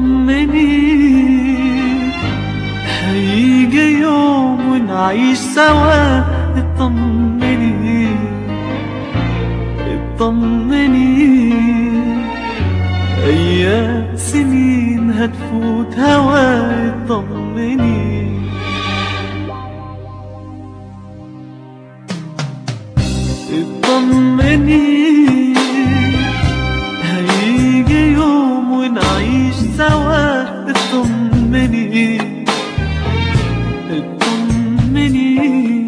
اطمني هيجي يوم ونعيش سوا اطمني اطمني ايام سنين هتفوت هوا اطمني اطمني هيجي يوم ونعيش سوا اطمني اطمني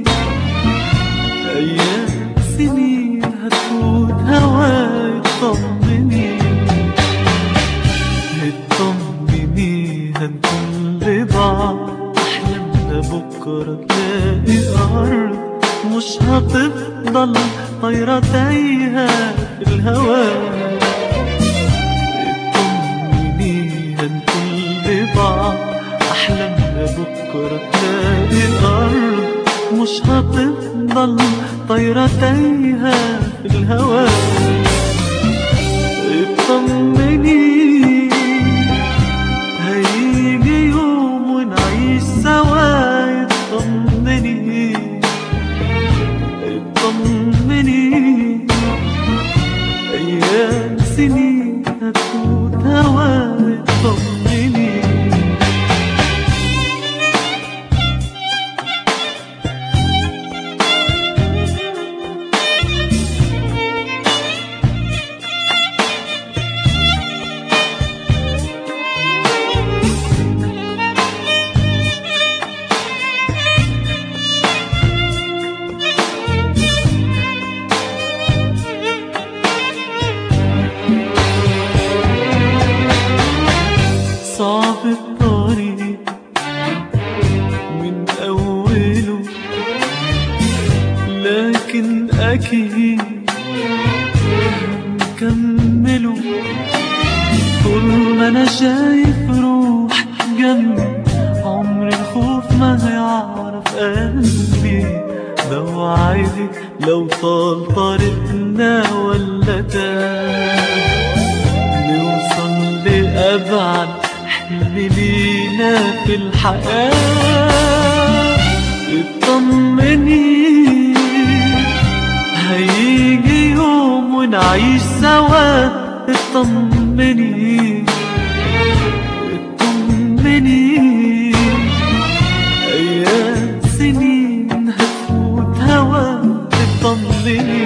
ايام سنين هتفوت هوا اطمني اطمني هنكون لبعض احلامنا بكره تلاقي ارض مش هتفضل طايرة تايهة في الهوا اطمني هنكون لبعض أحلامنا بكرة تلاقي الأرض مش هتفضل طايرة تايهة في الهوا اطمني هيجي يوم ونعيش سوا اطمني اطمني ايام سنين هتفوت هوا اطمني صعب الطريق من أوله لكن أكيد هنكمله طول ما أنا شايف روح جنبي عمر الخوف ما هيعرف قلبي بوعدك لو طال طريقنا ولا تاه نوصل لأبعد حلم لينا في الحياة اطمني هيجي يوم ونعيش سوا اطمني اطمني ايام سنين هتفوت هوا اطمني